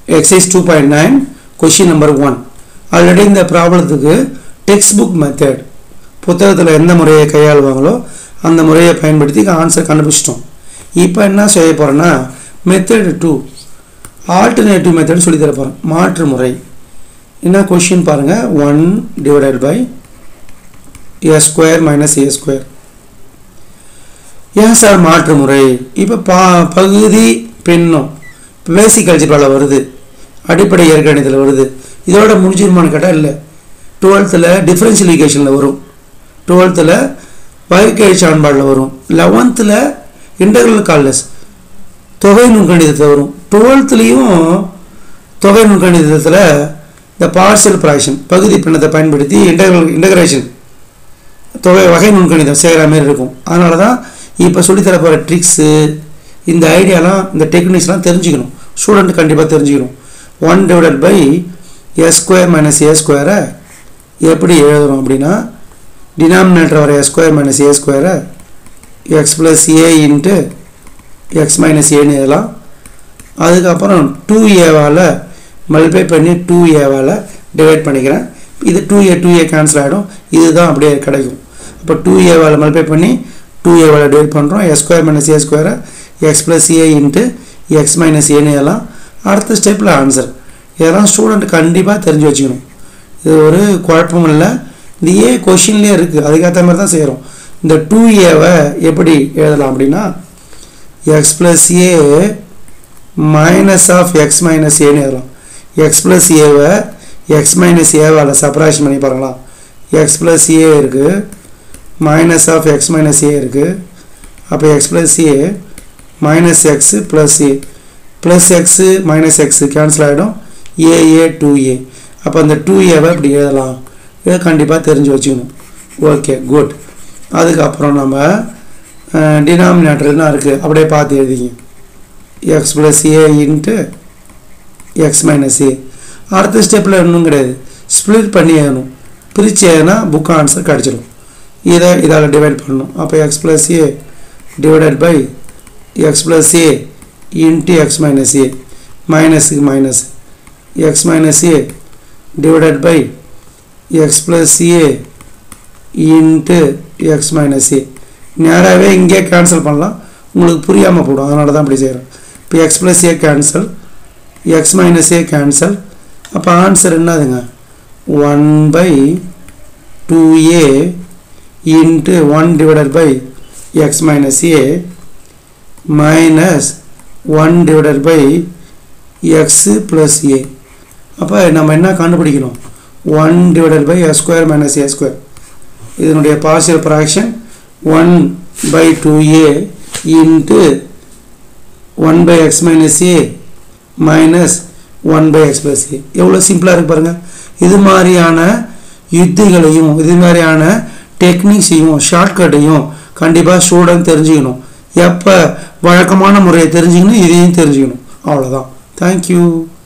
exercise two point nine question number one already இந்த ப்ராப்ளத்துக்கு text book method புத்தகத்தில் எந்த முறையை கையாளுவாங்களோ அந்த முறையை பயன்படுத்தி ஆன்சர் கண்டுபிடிச்சிட்டோம் இப்போ என்ன செய்ய போகிறேன்னா மெத்தட் டூ ஆல்டர்னேட்டிவ் மெத்தட் சொல்லி தர போகிறேன் மாற்று முறை என்ன கொஷின் பாருங்கள் one divided by a square minus a square ஏன் சார் மாற்று முறை இப்போ பா பகுதி பின்னம் பேசிக் அல்ஜிப்ராவில் வருது அடிப்படை இயற்கணிதத்தில் வருது இதோட முடிஞ்சிருமான்னு கேட்டால் இல்லை டுவெல்த்தில் டிஃப்ரென்ஷியல் ஈக்குவேஷனில் வரும் டுவெல்த்தில் வகைக்கை சான்பாடில் வரும் லெவன்த்தில் இன்டர்னல் கால்லஸ் தொகை நுண்கணிதத்தில் வரும் டுவெல்த்துலேயும் தொகை நுண்கணிதத்தில் இந்த பார்சல் ப்ராக்ஷன் பகுதி பின்னத்தை பயன்படுத்தி இன்டர்னல் இன்டகிரேஷன் தொகை வகை நுண்கணிதம் செய்கிற மாதிரி இருக்கும் அதனால தான் இப்போ சொல்லித்தர போகிற ட்ரிக்ஸு இந்த ஐடியாலாம் இந்த டெக்னிக்ஸ்லாம் தெரிஞ்சுக்கணும் ஸ்டூடெண்ட் கண்டிப்பாக தெரிஞ்சுக்கணும் one divided by a square minus a ஸ்கொயரை எப்படி எழுதுறோம் அப்படின்னா டினாமினேட்டர் வர ஏ ஸ்கொயர் மைனஸ் ஏ ஸ்கொயரை x plus a into x minus ஏன்னு எழுதலாம் அதுக்கப்புறம் டூ ஏவால் மல்டிப்ளை பண்ணி டூ ஏவால் டிவைட் பண்ணிக்கிறேன் இது two a two a cancel ஆகிடும் இதுதான் அப்படியே கிடைக்கும் அப்போ டூ ஏவால் மல்டிப்ளை பண்ணி டூ ஏவால் டிவைட் பண்ணுறோம் எஸ் ஸ்கொயர் மைனஸ் ஏ ஸ்கொயரை x plus a into x minus ஏன்னு எல்லாம் அடுத்த ஸ்டெப்பில் ஆன்சர் இதெல்லாம் ஸ்டூடெண்ட் கண்டிப்பாக தெரிஞ்சு வச்சுக்கணும் இது ஒரு குழப்பம் இல்லை இந்த ஏ கொஷின்லேயே இருக்குது அதுக்கேற்ற மாதிரி தான் செய்கிறோம் இந்த டூ ஏவை எப்படி எழுதலாம் அப்படின்னா x plus a minus of x minus ஏன்னு எழுதலாம் எக்ஸ் ப்ளஸ் ஏவை எக்ஸ் மைனஸ் ஏவால் சப்ராக்ஷன் பண்ணி பாருங்களா எக்ஸ் ப்ளஸ் ஏ இருக்குது minus of x minus a இருக்குது அப்போ x plus a minus x plus a plus x minus x cancel ஆகிடும் ஏ ஏ டூ ஏ அப்போ அந்த டூ ஏவை இப்படி எழுதலாம் இதை கண்டிப்பாக தெரிஞ்சு வச்சுக்கணும் ஓகே குட் அதுக்கப்புறம் நம்ம டினாமினேட்டர் என்ன இருக்குது அப்படியே பார்த்து எழுதிங்க x plus a into x minus a அடுத்த ஸ்டெப்பில் இன்னும் கிடையாது ஸ்ப்ளிட் பண்ணி எழுதணும் பிரித்து எழுதினா புக் ஆன்சர் கிடச்சிடும் இதை இதால் டிவைட் பண்ணணும் அப்போ x plus a divided by x plus a into x minus a மைனஸுக்கு minus x minus a divided by x plus a into x minus a நேராகவே இங்கே கேன்சல் பண்ணலாம் உங்களுக்கு புரியாமல் போடும் அதனால தான் அப்படி செய்கிறேன் இப்போ x plus a cancel x minus a cancel அப்போ ஆன்சர் என்னதுங்க one by two a into one divided by x minus a minus one divided by x plus a அப்போ நம்ம என்ன கண்டுபிடிக்கணும் one divided by s square minus a square இதனுடைய partial fraction one by two a into one by x minus a minus one by x plus a எவ்வளோ சிம்பிளாக இருக்கு பாருங்கள் இது மாதிரியான யுத்திகளையும் இது மாதிரியான டெக்னிக்ஸையும் ஷார்ட்கட்டையும் கண்டிப்பாக ஸ்டூடெண்ட் தெரிஞ்சுக்கணும் எப்போ வழக்கமான முறையை தெரிஞ்சுக்கணும் இதையும் தெரிஞ்சுக்கணும் அவ்வளோதான் தேங்க்யூ